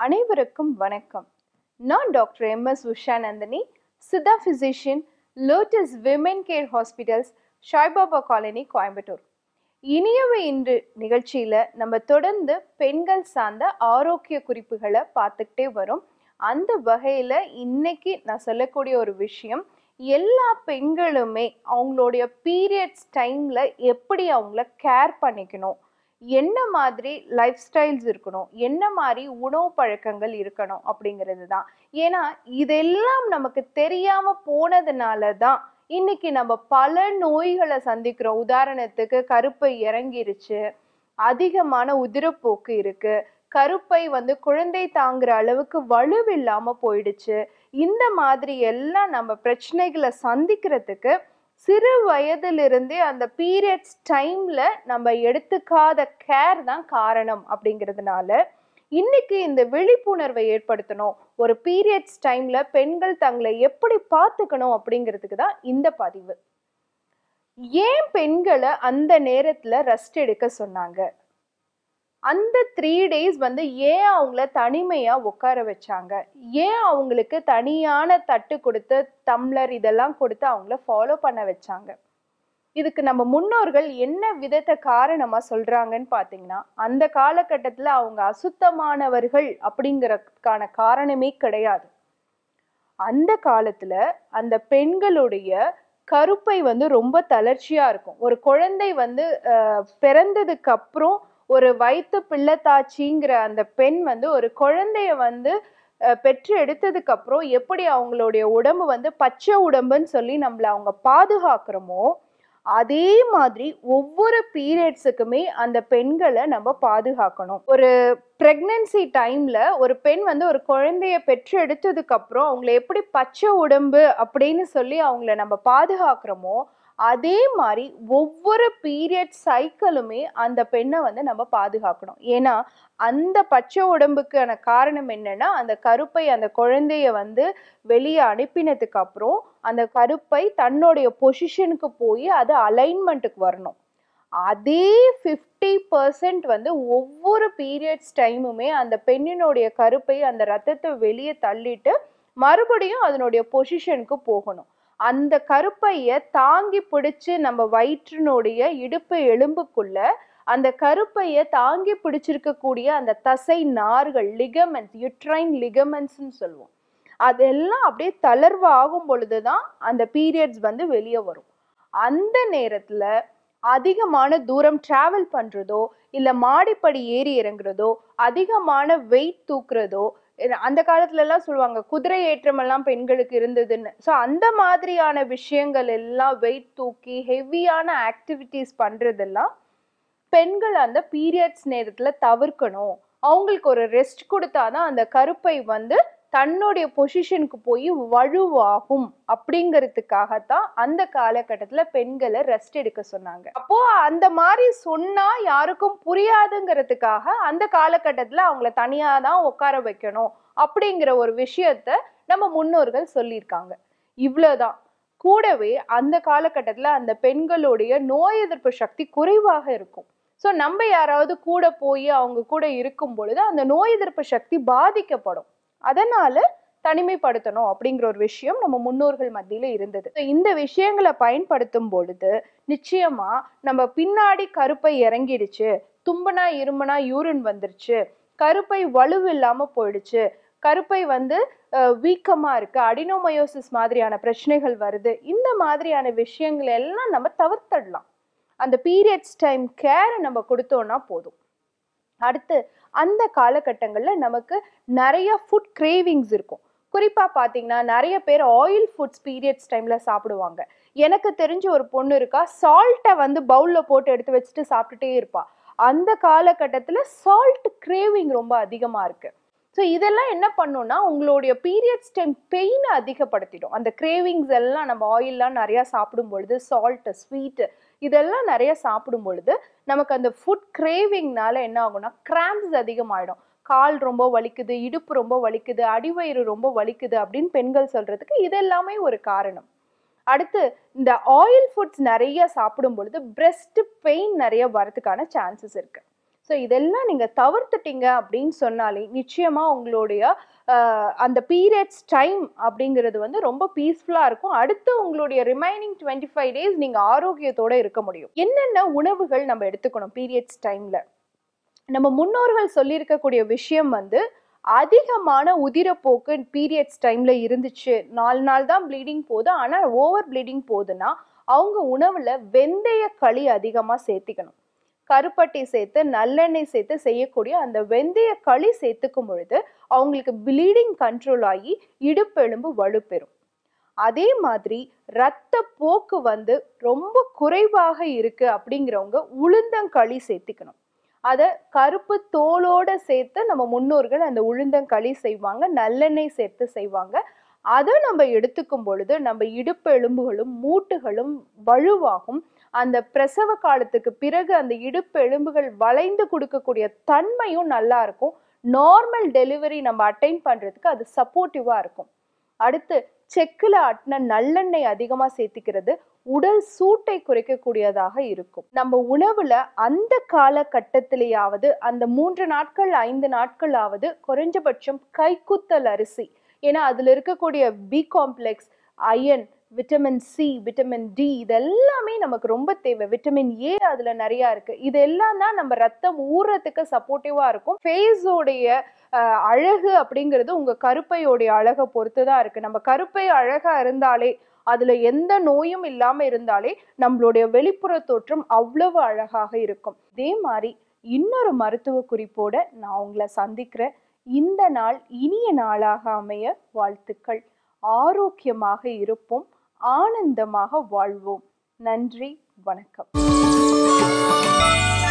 அனைவருக்கும் வணக்கம் நான் doctor M S Usha Nandini Siddha physician lotus women care hospitals Saibaba colony Coimbatore இனியவை இன்று நிகழ்ச்சியில நம்ம தொடர்ந்து பெண்கள் சார்ந்த ஆரோக்கிய குறிப்புகளை பார்த்துக்கிட்டே வரோம் அந்த வகையில இன்னைக்கு நான் சொல்லக்கூடிய ஒரு விஷயம் எல்லா பெண்களுமே அவங்களுடைய பீரியட்ஸ் டைம்ல எப்படி அவங்கள கேர் பண்ணிக்கணும் என்ன மாதிரி லைஃப் ஸ்டைல்ஸ் இருக்கணும் என்ன மாதிரி உணவு பழக்கங்கள் இருக்கணும் அப்படிங்கிறது தான் ஏன்னா இதெல்லாம் நமக்கு தெரியாம போனதுனால தான் இன்னைக்கு நம்ம பல நோய்களை சந்திக்கிறோம் உதாரணத்துக்கு கருப்பை இறங்கிருச்சு அதிகமான உதிரப்போக்கு இருக்கு கருப்பை வந்து குழந்தை தாங்குற அளவுக்கு வலுவில்லாம போயிடுச்சு இந்த மாதிரி எல்லாம் நம்ம பிரச்சனைகளை சந்திக்கிறதுக்கு சிறு வயதிலிருந்தே அந்த பீரியட்ஸ் டைம்ல நம்ம எடுத்துக்காத கேர் தான் காரணம் அப்படிங்கிறதுனால இன்னைக்கு இந்த விழிப்புணர்வை ஏற்படுத்தணும் ஒரு பீரியட்ஸ் டைம்ல பெண்கள் தங்களை எப்படி பார்த்துக்கணும் அப்படிங்கிறதுக்கு தான் இந்த பதிவு ஏன் பெண்களை அந்த நேரத்துல ரெஸ்ட் எடுக்க சொன்னாங்க அந்த த்ரீ டேஸ் வந்து ஏன் அவங்கள தனிமையா உட்கார வச்சாங்க ஏன் அவங்களுக்கு தனியான தட்டு கொடுத்து டம்ளர் இதெல்லாம் கொடுத்து அவங்கள ஃபாலோ பண்ண வச்சாங்க இதுக்கு நம்ம முன்னோர்கள் என்ன விதத்தை காரணமா சொல்றாங்கன்னு பாத்தீங்கன்னா அந்த காலகட்டத்துல அவங்க அசுத்தமானவர்கள் அப்படிங்கறதுக்கான காரணமே கிடையாது அந்த காலத்துல அந்த பெண்களுடைய கருப்பை வந்து ரொம்ப தளர்ச்சியா இருக்கும் ஒரு குழந்தை வந்து அஹ், பிறந்ததுக்கு அப்புறம் ஒரு வயிற்று பிள்ளைத்தாச்சிங்கிற அந்த பெண் வந்து ஒரு குழந்தைய வந்து அஹ், பெற்று எடுத்ததுக்கு அப்புறம் எப்படி அவங்களுடைய உடம்பு வந்து பச்சை உடம்புன்னு சொல்லி நம்மள அவங்க பாதுகாக்கிறோமோ அதே மாதிரி ஒவ்வொரு பீரியட்ஸுக்குமே அந்த பெண்களை நம்ம பாதுகாக்கணும் ஒரு பிரெக்னன்சி டைம்ல ஒரு பெண் வந்து ஒரு குழந்தைய பெற்று எடுத்ததுக்கு அப்புறம் அவங்கள எப்படி பச்சை உடம்பு அப்படின்னு சொல்லி அவங்கள நம்ம பாதுகாக்கிறோமோ அதே மாதிரி ஒவ்வொரு பீரியட் சைக்கிளுமே அந்த பெண்ணை வந்து நம்ம பாதுகாக்கணும் ஏன்னா அந்த பச்சை உடம்புக்கான காரணம் என்னன்னா அந்த கருப்பை அந்த குழந்தைய வந்து வெளியே அனுப்பினதுக்கு அப்புறம் அந்த கருப்பை தன்னுடைய பொசிஷனுக்கு போய் அது அலைன்மெண்ட்டுக்கு வரணும் அதே ஃபிஃப்டி பர்சன்ட் வந்து ஒவ்வொரு பீரியட்ஸ் டைமுமே அந்த பெண்ணினுடைய கருப்பை அந்த ரத்தத்தை வெளியே தள்ளிட்டு மறுபடியும் அதனுடைய பொசிஷனுக்கு போகணும் அந்த கருப்பைய தாங்கி பிடிச்சு நம்ம வயிற்றினுடைய இடுப்பு எலும்புக்குள்ள அந்த கருப்பைய தாங்கி பிடிச்சிருக்கக்கூடிய அந்த தசை நார்கள் லிகமெண்ட்ஸ் யுட்ரைன் லிகமெண்ட்ஸ்னு சொல்லுவோம் அதெல்லாம் அப்படியே தளர்வு ஆகும் பொழுதுதான் அந்த பீரியட்ஸ் வந்து வெளியே வரும் அந்த நேரத்துல அதிகமான தூரம் டிராவல் பண்றதோ இல்ல மாடிப்படி ஏறி இறங்குறதோ அதிகமான வெயிட் தூக்குறதோ இது அந்த காலத்துல எல்லாம் சொல்லுவாங்க குதிரை ஏற்றம் எல்லாம் பெண்களுக்கு இருந்ததுன்னு ஸோ அந்த மாதிரியான விஷயங்கள் எல்லாம் வெயிட் தூக்கி ஹெவியான ஆக்டிவிட்டீஸ் பண்றதெல்லாம் பெண்கள் அந்த பீரியட்ஸ் நேரத்துல தவிர்க்கணும் அவங்களுக்கு ஒரு ரெஸ்ட் கொடுத்தாதான் அந்த கருப்பை வந்து தன்னுடைய பொசிஷனுக்கு போய் வலுவாகும் அப்படிங்கிறதுக்காகத்தான் அந்த காலகட்டத்துல பெண்களை ரெஸ்ட் எடுக்க சொன்னாங்க அப்போ அந்த மாதிரி சொன்னா யாருக்கும் புரியாதுங்கிறதுக்காக அந்த காலகட்டத்துல அவங்கள தனியா தான் உட்கார வைக்கணும் அப்படிங்கிற ஒரு விஷயத்த நம்ம முன்னோர்கள் சொல்லியிருக்காங்க இவ்வளவுதான் கூடவே அந்த காலகட்டத்துல அந்த பெண்களுடைய நோய் எதிர்ப்பு சக்தி குறைவாக இருக்கும் ஸோ நம்ம யாராவது கூட போய் அவங்க கூட இருக்கும் பொழுது அந்த நோய் எதிர்ப்பு சக்தி பாதிக்கப்படும் அதனால தனிமைப்படுத்தணும் அப்படிங்கிற ஒரு விஷயம் நம்ம முன்னோர்கள் மத்தியில இருந்தது So, இந்த விஷயங்களை பயன்படுத்தும் பொழுது நிச்சயமா நம்ம பின்னாடி கருப்பை இறங்கிடுச்சு தும்பனா இருமனா யூரின் வந்துருச்சு கருப்பை வலுவில்லாம போயிடுச்சு கருப்பை வந்து அஹ், வீக்கமா இருக்கு அடினோமயோசிஸ் மாதிரியான பிரச்சனைகள் வருது இந்த மாதிரியான விஷயங்கள் எல்லாம் நம்ம தவிர்த்திடலாம் அந்த பீரியட்ஸ் டைம் கேரை நம்ம கொடுத்தோம்னா போதும் அடுத்து அந்த காலகட்டங்களில் நமக்கு நிறைய ஃபுட் கிரேவிங்ஸ் இருக்கும் குறிப்பாக பார்த்தீங்கன்னா நிறைய பேர் ஆயில் ஃபுட்ஸ் பீரியட்ஸ் டைமில் சாப்பிடுவாங்க எனக்கு தெரிஞ்ச ஒரு பொண்ணு இருக்கா சால்ட்டை வந்து பவுலில் போட்டு எடுத்து வச்சுட்டு சாப்பிட்டுட்டே இருப்பா அந்த காலகட்டத்தில் சால்ட் கிரேவிங் ரொம்ப அதிகமாக இருக்கு ஸோ இதெல்லாம் என்ன பண்ணும்னா உங்களுடைய பீரியட்ஸ் டைம் பெயினை அதிகப்படுத்திடும் அந்த கிரேவிங்ஸ் எல்லாம் நம்ம ஆயிலெலாம் நிறையா சாப்பிடும் பொழுது சால்ட்டு ஸ்வீட்டு இதெல்லாம் நிறைய சாப்பிடும் பொழுது நமக்கு அந்த ஃபுட் கிரேவிங்னால என்ன ஆகும்னா கிராம்ஸ் அதிகமாயிடும் கால் ரொம்ப வலிக்குது இடுப்பு ரொம்ப வலிக்குது அடிவயிறு ரொம்ப வலிக்குது அப்படின்னு பெண்கள் சொல்றதுக்கு இது எல்லாமே ஒரு காரணம் அடுத்து இந்த ஆயில் ஃபுட்ஸ் நிறைய சாப்பிடும் பொழுது பிரெஸ்ட் பெயின் நிறைய வரதுக்கான சான்சஸ் இருக்கு ஸோ இதெல்லாம் நீங்க தவிர்த்துட்டீங்க அப்படின்னு சொன்னாலே நிச்சயமா உங்களுடைய ஆஹ், அந்த பீரியட்ஸ் டைம் அப்படிங்கிறது வந்து ரொம்ப பீஸ்ஃபுல்லா இருக்கும் அடுத்து உங்களுடைய ரிமைனிங் டுவெண்ட்டி ஃபைவ் டேஸ் நீங்க ஆரோக்கியத்தோட இருக்க முடியும் என்னென்ன உணவுகள் நம்ம எடுத்துக்கணும் பீரியட்ஸ் டைம்ல நம்ம முன்னோர்கள் சொல்லியிருக்கக்கூடிய விஷயம் வந்து அதிகமான உதிரப்போக்கு பீரியட்ஸ் டைம்ல இருந்துச்சு நாலு நாள் தான் ப்ளீடிங் போகுது ஆனால் ஓவர் ப்ளீடிங் போகுதுன்னா அவங்க உணவுல வெந்தய களி அதிகமா சேர்த்திக்கணும் கருப்பட்டி சேர்த்து நல்லெண்ணெய் சேர்த்து செய்யக்கூடிய அந்த வெந்தய களி சேர்த்துக்கும் பொழுது அவங்களுக்கு ப்ளீடிங் கண்ட்ரோல் ஆகி இடுப்பெலும்பு வலுப்பெறும் அதே மாதிரி இரத்த போக்கு வந்து ரொம்ப குறைவாக இருக்கு அப்படிங்கிறவங்க உளுந்தங்களி சேர்த்திக்கணும் அதை கருப்பு தோலோட சேர்த்து நம்ம முன்னோர்கள் அந்த உளுந்தங்களி செய்வாங்க நல்லெண்ணெய் சேர்த்து செய்வாங்க அதை நம்ம எடுத்துக்கும் பொழுது நம்ம இடுப்பு எலும்புகளும் மூட்டுகளும் வலுவாகும் அந்த பிரசவ காலத்துக்கு பிறகு அந்த இடுப்பு எலும்புகள் வளைந்து கொடுக்கக்கூடிய தன்மையும் நல்லா இருக்கும் நார்மல் டெலிவரி நம்ம அட்டைன் பண்றதுக்கு அது சப்போர்ட்டிவா இருக்கும் அடுத்து செக்குல ஆட்டின நல்லெண்ணெய் அதிகமா சேர்த்திக்கிறது உடல் சூட்டை குறைக்கக்கூடியதாக இருக்கும் நம்ம உணவுல அந்த காலகட்டத்திலேயாவது அந்த மூன்று நாட்கள் ஐந்து நாட்களாவது குறைஞ்சபட்சம் கைக்குத்தல் அரிசி ஏன்னா அதுல இருக்கக்கூடிய B complex iron vitamin C vitamin D இதெல்லாமே நமக்கு ரொம்ப தேவை விட்டமின் ஏ அதுல நிறைய இருக்கு இது எல்லாம் தான் நம்ம ரத்தம் ஊறத்துக்கு சப்போர்ட்டிவா இருக்கும் ஃபேஸோடைய அழகு அப்படிங்கிறது உங்க கருப்பையோடைய அழகை பொறுத்து தான் இருக்கு நம்ம கருப்பை அழகா இருந்தாலே அதுல எந்த நோயும் இல்லாம இருந்தாலே நம்மளுடைய வெளிப்புற தோற்றம் அவ்வளவு அழகாக இருக்கும் இதே மாதிரி இன்னொரு மருத்துவ குறிப்போட நான் உங்களை சந்திக்கிறேன் இந்த நாள் இனிய நாளாக அமைய வாழ்த்துக்கள் ஆரோக்கியமாக இருப்போம் ஆனந்தமாக வாழ்வோம் நன்றி வணக்கம்